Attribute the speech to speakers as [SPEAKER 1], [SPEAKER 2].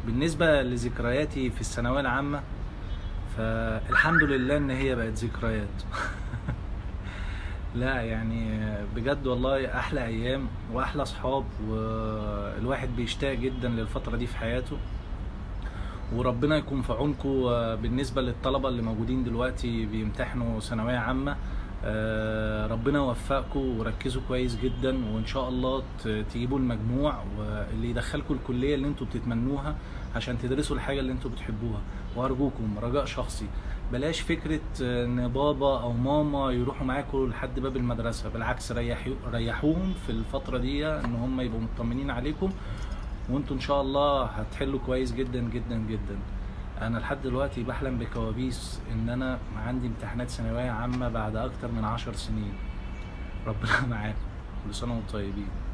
[SPEAKER 1] بالنسبة لذكرياتي في الثانوية العامة فالحمد لله ان هي بقت ذكريات لا يعني بجد والله احلى ايام واحلى اصحاب والواحد بيشتاق جدا للفترة دي في حياته وربنا يكون في عونكم بالنسبة للطلبة اللي موجودين دلوقتي بيمتحنوا ثانوية عامة آه، ربنا يوفقكم وركزوا كويس جدا وان شاء الله ت- تجيبوا المجموع واللي يدخلكم الكليه اللي انتوا بتتمنوها عشان تدرسوا الحاجه اللي انتوا بتحبوها وارجوكم رجاء شخصي بلاش فكره ان بابا او ماما يروحوا معاكم لحد باب المدرسه بالعكس ريحوا ريحوهم في الفتره دي ان هم يبقوا مطمنين عليكم وانتوا ان شاء الله هتحلوا كويس جدا جدا جدا انا لحد دلوقتي بحلم بكوابيس ان انا عندي امتحانات ثانويه عامه بعد اكتر من عشر سنين ربنا معاكم كل سنه وانتم طيبين